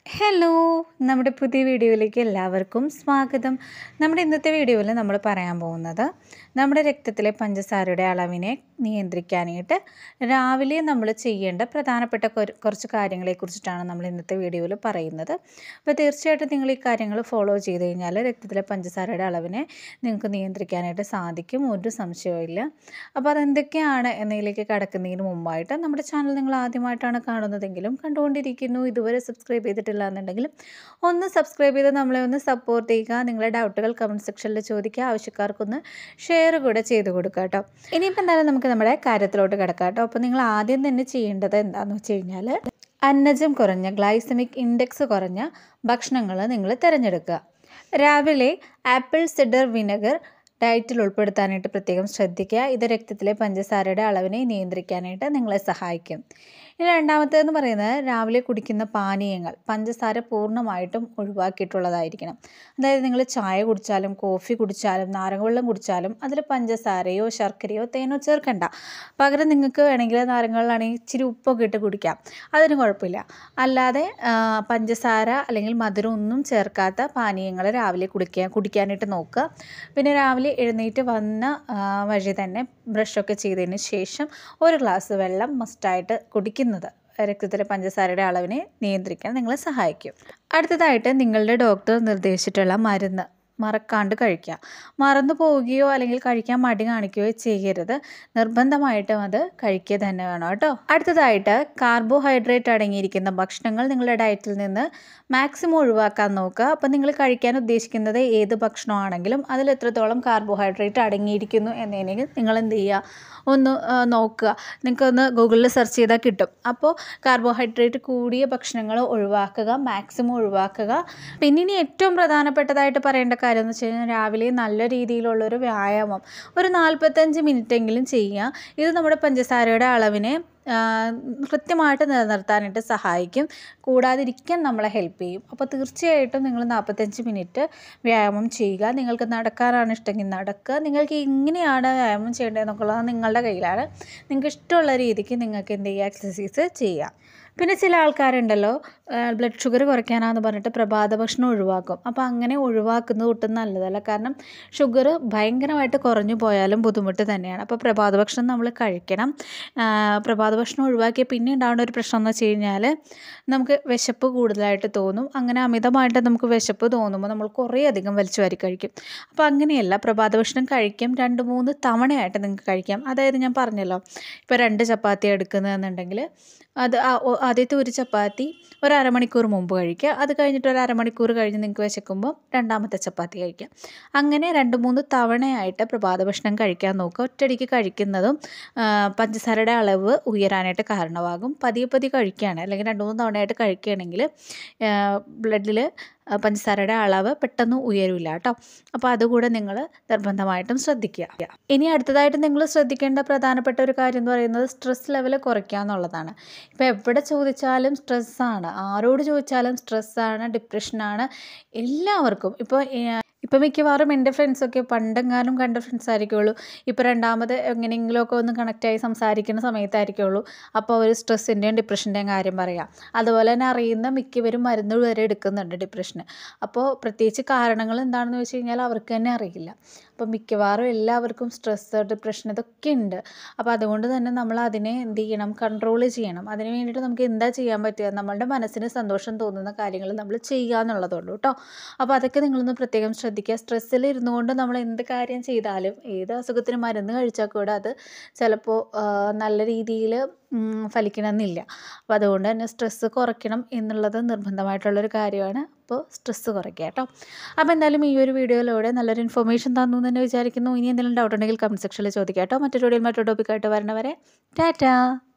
hello നമ്മുടെ പുതിയ വീഡിയോയിലേക്ക് എല്ലാവർക്കും സ്വാഗതം നമ്മുടെ ഇന്നത്തെ വീഡിയോയിൽ നമ്മൾ പറയാൻ പോകുന്നത് നമ്മുടെ രക്തത്തിലെ പഞ്ചസാരയുടെ അളവിനെ നിയന്ത്രിക്കാനായിട്ട് രാവിലെ നമ്മൾ ചെയ്യേണ്ട പ്രധാനപ്പെട്ട കൊര- കുറച്ച് കാര്യങ്ങളെക്കുറിച്ചിട്ടാണ് നമ്മൾ ഇന്നത്തെ വീഡിയോയിൽ പറയുന്നത് അപ്പോൾ തീർച്ചയായിട്ടും നിങ്ങൾ ഈ കാര്യങ്ങൾ ഫോളോ ചെയ്ത് കഴിഞ്ഞാൽ രക്തത്തിലെ പഞ്ചസാരയുടെ അളവിനെ നിങ്ങൾക്ക് നിയന്ത്രിക്കാനായിട്ട് സാധിക്കും ഒരു സംശയവും അപ്പോൾ അതെന്തൊക്കെയാണ് എന്നതിലേക്ക് കടക്കുന്നതിന് മുമ്പായിട്ട് നമ്മുടെ ചാനൽ നിങ്ങൾ ആദ്യമായിട്ടാണ് കാണുന്നതെങ്കിലും കണ്ടുകൊണ്ടിരിക്കുന്നു ഇതുവരെ സബ്സ്ക്രൈബ് ചെയ്തിട്ടില്ല എന്നുണ്ടെങ്കിലും ഒന്ന് സബ്സ്ക്രൈബ് ചെയ്ത് നമ്മളെ ഒന്ന് സപ്പോർട്ട് ചെയ്യുക നിങ്ങളുടെ ഡൗട്ടുകൾ കമൻറ്റ് സെക്ഷനിൽ ചോദിക്കുക ആവശ്യക്കാർക്കൊന്ന് ഷെയർ കൂടെ ചെയ്ത് കൊടുക്കുക കേട്ടോ ഇനിയിപ്പോൾ എന്തായാലും നമുക്ക് നമ്മുടെ കാര്യത്തിലോട്ട് കിടക്കാം കേട്ടോ അപ്പോൾ നിങ്ങൾ ആദ്യം തന്നെ ചെയ്യേണ്ടത് എന്താണെന്ന് വെച്ച് കഴിഞ്ഞാൽ അന്നജം കുറഞ്ഞ ഗ്ലൈസമിക് ഇൻഡെക്സ് കുറഞ്ഞ ഭക്ഷണങ്ങൾ നിങ്ങൾ തിരഞ്ഞെടുക്കുക രാവിലെ ആപ്പിൾ സിഡർ വിനെഗർ ഡയറ്റിൽ ഉൾപ്പെടുത്താനായിട്ട് പ്രത്യേകം ശ്രദ്ധിക്കുക ഇത് രക്തത്തിലെ പഞ്ചസാരയുടെ അളവിനെ നിയന്ത്രിക്കാനായിട്ട് നിങ്ങളെ സഹായിക്കും ഇനി രണ്ടാമത്തേതെന്ന് പറയുന്നത് രാവിലെ കുടിക്കുന്ന പാനീയങ്ങൾ പഞ്ചസാര പൂർണ്ണമായിട്ടും ഒഴിവാക്കിയിട്ടുള്ളതായിരിക്കണം അതായത് നിങ്ങൾ ചായ കുടിച്ചാലും കോഫി കുടിച്ചാലും നാരങ്ങവെള്ളം കുടിച്ചാലും അതിൽ പഞ്ചസാരയോ ശർക്കരയോ തേനോ ചേർക്കണ്ട പകരം നിങ്ങൾക്ക് വേണമെങ്കിൽ നാരങ്ങവെള്ളമാണെങ്കിൽ ഇച്ചിരി ഉപ്പൊക്കെ ഇട്ട് കുടിക്കാം അതിന് കുഴപ്പമില്ല അല്ലാതെ ആ, പഞ്ചസാര അല്ലെങ്കിൽ മധുരം ഒന്നും ചേർക്കാത്ത പാനീയങ്ങൾ രാവിലെ കുടിക്കാൻ കുടിക്കാനായിട്ട് നോക്കുക പിന്നെ രാവിലെ എഴുന്നേറ്റ് വന്ന ആ, വഴി തന്നെ ബ്രഷൊക്കെ ചെയ്തതിന് ശേഷം ഒരു ഗ്ലാസ് വെള്ളം മസ്റ്റായിട്ട് കുടിക്കുന്നത് രക്തത്തിലെ പഞ്ചസാരയുടെ അളവിനെ നിയന്ത്രിക്കാൻ നിങ്ങളെ സഹായിക്കും അടുത്തതായിട്ട് നിങ്ങളുടെ ഡോക്ടർ നിർദ്ദേശിച്ചിട്ടുള്ള മരുന്ന് മറക്കാണ്ട് കഴിക്കുക മറന്നു പോവുകയോ അല്ലെങ്കിൽ കഴിക്കാൻ മടി കാണിക്കുകയോ ചെയ്യരുത് നിർബന്ധമായിട്ടും അത് കഴിക്കുക തന്നെ വേണം കേട്ടോ അടുത്തതായിട്ട് കാർബോഹൈഡ്രേറ്റ് അടങ്ങിയിരിക്കുന്ന ഭക്ഷണങ്ങൾ നിങ്ങളുടെ ഡയറ്റിൽ നിന്ന് മാക്സിമം ഒഴിവാക്കാൻ നോക്കുക അപ്പോൾ നിങ്ങൾ കഴിക്കാൻ ഉദ്ദേശിക്കുന്നത് ഏത് ഭക്ഷണമാണെങ്കിലും അതിൽ എത്രത്തോളം കാർബോഹൈഡ്രേറ്റ് അടങ്ങിയിരിക്കുന്നു എന്നതിനെ നിങ്ങൾ എന്ത് ചെയ്യുക ഒന്ന് ആ, നോക്കുക നിങ്ങൾക്കൊന്ന് ഗൂഗിളിൽ സെർച്ച് ചെയ്താൽ കിട്ടും അപ്പോൾ കാർബോഹൈഡ്രേറ്റ് കൂടിയ ഭക്ഷണങ്ങൾ ഒഴിവാക്കുക മാക്സിമം ഒഴിവാക്കുക പിന്നെ ഇനി ഏറ്റവും പ്രധാനപ്പെട്ടതായിട്ട് പറയേണ്ട കാര്യം എന്ന് വെച്ച് കഴിഞ്ഞാൽ രാവിലെ നല്ല രീതിയിലുള്ളൊരു വ്യായാമം ഒരു നാൽപ്പത്തഞ്ച് മിനിറ്റെങ്കിലും ചെയ്യുക ഇത് നമ്മുടെ പഞ്ചസാരയുടെ അളവിനെ ആ, കൃത്യമായിട്ട് നിലനിർത്താനായിട്ട് സഹായിക്കും കൂടാതിരിക്കാൻ നമ്മളെ ഹെൽപ്പ് ചെയ്യും അപ്പോൾ തീർച്ചയായിട്ടും നിങ്ങൾ നാൽപ്പത്തഞ്ച് മിനിറ്റ് വ്യായാമം ചെയ്യുക നിങ്ങൾക്ക് നടക്കാനാണ് ഇഷ്ടമെങ്കിൽ നടക്കുക നിങ്ങൾക്ക് എങ്ങനെയാണ് വ്യായാമം ചെയ്യേണ്ടതെന്നൊക്കെയുള്ളത് നിങ്ങളുടെ കയ്യിലാണ് നിങ്ങൾക്ക് ഇഷ്ടമുള്ള രീതിക്ക് നിങ്ങൾക്ക് എന്ത് ചെയ്യുക എക്സസൈസ് ചെയ്യാം പിന്നെ ചില ആൾക്കാരുണ്ടല്ലോ ബ്ലഡ് ഷുഗർ കുറയ്ക്കാനാന്ന് പറഞ്ഞിട്ട് പ്രഭാത ഭക്ഷണം ഒഴിവാക്കും അപ്പോൾ അങ്ങനെ ഒഴിവാക്കുന്നത് ഒട്ടും നല്ലതല്ല കാരണം ഷുഗർ ഭയങ്കരമായിട്ട് കുറഞ്ഞു പോയാലും ബുദ്ധിമുട്ട് തന്നെയാണ് അപ്പോൾ പ്രഭാത ഭക്ഷണം നമ്മൾ കഴിക്കണം ആ, പ്രഭാത ഭക്ഷണം ഒഴിവാക്കിയ പിന്നെ ഉണ്ടാകുന്ന ഒരു പ്രശ്നം എന്ന് വെച്ച് കഴിഞ്ഞാൽ നമുക്ക് വിശപ്പ് കൂടുതലായിട്ട് തോന്നും അങ്ങനെ അമിതമായിട്ട് നമുക്ക് വിശപ്പ് തോന്നുമ്പോൾ നമ്മൾ കുറേ അധികം വലിച്ചു വാരി കഴിക്കും അപ്പോൾ അങ്ങനെയല്ല പ്രഭാത ഭക്ഷണം കഴിക്കാം രണ്ട് മൂന്ന് തവണയായിട്ട് നിങ്ങൾക്ക് കഴിക്കാം അതായത് ഞാൻ പറഞ്ഞല്ലോ ഇപ്പോൾ രണ്ട് ചപ്പാത്തി എടുക്കുന്നതെന്നുണ്ടെങ്കിൽ അത് ആ ഒ- ആദ്യത്തെ ഒരു ചപ്പാത്തി ഒരു അരമണിക്കൂർ മുമ്പ് കഴിക്കുക അത് കഴിഞ്ഞിട്ട് ഒരു അരമണിക്കൂർ കഴിഞ്ഞ് നിങ്ങൾക്ക് വിശക്കുമ്പോൾ രണ്ടാമത്തെ ചപ്പാത്തി കഴിക്കുക അങ്ങനെ രണ്ട് മൂന്ന് തവണയായിട്ട് പ്രഭാത ഭക്ഷണം കഴിക്കാൻ നോക്കുക ഒറ്റയടിക്ക് കഴിക്കുന്നതും ആ, പഞ്ചസാരയുടെ അളവ് ഉയരാനായിട്ട് കാരണമാകും പതിയെ പതിയെ കഴിക്കുകയാണ് അല്ലെങ്കിൽ രണ്ട് മൂന്ന് തവണയായിട്ട് കഴിക്കുകയാണെങ്കിൽ ബ്ലഡിൽ പഞ്ചസാരയുടെ അളവ് പെട്ടെന്ന് ഉയരില്ല കേട്ടോ അപ്പോൾ അതുകൂടെ നിങ്ങൾ നിർബന്ധമായിട്ടും ശ്രദ്ധിക്കുക ഇനി അടുത്തതായിട്ട് നിങ്ങൾ ശ്രദ്ധിക്കേണ്ട പ്രധാനപ്പെട്ട ഒരു കാര്യം എന്ന് പറയുന്നത് സ്ട്രെസ് ലെവൽ കുറയ്ക്കുക എന്നുള്ളതാണ് ഇപ്പോൾ എവിടെ ചോദിച്ചാലും സ്ട്രെസ്സാണ് ആരോട് ചോദിച്ചാലും സ്ട്രെസ്സാണ് ഡിപ്രഷനാണ് എല്ലാവർക്കും ഇപ്പോൾ ഇപ്പം മിക്കവാറും എൻ്റെ ഫ്രണ്ട്സൊക്കെ പണ്ടെങ്ങാനും കണ്ട ഫ്രണ്ട്സ് ആയിരിക്കുള്ളൂ ഇപ്പോൾ രണ്ടാമത് എങ്ങനെയെങ്കിലുമൊക്കെ ഒന്ന് കണക്റ്റായി സംസാരിക്കുന്ന സമയത്തായിരിക്കുള്ളൂ അപ്പോൾ അവർ സ്ട്രെസ്സിൻ്റെയും ഡിപ്രഷൻ്റെയും കാര്യം പറയാം അതുപോലെ തന്നെ അറിയുന്ന മിക്കവരും മരുന്ന് വരെ എടുക്കുന്നുണ്ട് ഡിപ്രഷന് അപ്പോൾ പ്രത്യേകിച്ച് കാരണങ്ങൾ എന്താണെന്ന് വെച്ച് കഴിഞ്ഞാൽ അവർക്ക് തന്നെ അറിയില്ല അപ്പോൾ മിക്കവാറും എല്ലാവർക്കും സ്ട്രെസ്സ് ഡിപ്രഷൻ ഇതൊക്കെ ഉണ്ട് അപ്പോൾ അതുകൊണ്ട് തന്നെ നമ്മൾ അതിനെ എന്ത് ചെയ്യണം കൺട്രോൾ ചെയ്യണം അതിന് വേണ്ടിയിട്ട് നമുക്ക് എന്താ ചെയ്യാൻ പറ്റുക നമ്മളുടെ മനസ്സിന് സന്തോഷം തോന്നുന്ന കാര്യങ്ങൾ നമ്മൾ ചെയ്യുക എന്നുള്ളതുള്ളൂ കേട്ടോ അപ്പോൾ അതൊക്കെ നിങ്ങളൊന്ന് പ്രത്യേകം ശ്രദ്ധിക്കുക സ്ട്രെസ്സിൽ ഇരുന്നുകൊണ്ട് നമ്മൾ എന്ത് കാര്യം ചെയ്താലും ഏത് അസുഖത്തിന് മരുന്ന് കഴിച്ചാൽ കൂടെ അത് ചിലപ്പോൾ ആ, നല്ല രീതിയിൽ ഫലിക്കണമെന്നില്ല അപ്പോൾ അതുകൊണ്ട് തന്നെ സ്ട്രെസ്സ് കുറയ്ക്കണം എന്നുള്ളത് നിർബന്ധമായിട്ടുള്ളൊരു കാര്യമാണ് അപ്പോൾ സ്ട്രെസ്സ് കുറയ്ക്കുക കേട്ടോ അപ്പോൾ എന്തായാലും ഈ ഒരു വീഡിയോയിലൂടെ നല്ലൊരു ഇൻഫർമേഷൻ തന്നു എന്ന് തന്നെ വിചാരിക്കുന്നു ഇനി എന്തെങ്കിലും ഡൗട്ട് ഉണ്ടെങ്കിൽ കമൻറ്റ് സെക്ഷനിൽ ചോദിക്കാം കേട്ടോ മറ്റൊരു വീഡിയോയിൽ മറ്റൊരു ടോപ്പിക്കായിട്ട് വരണവരെ ടാറ്റാ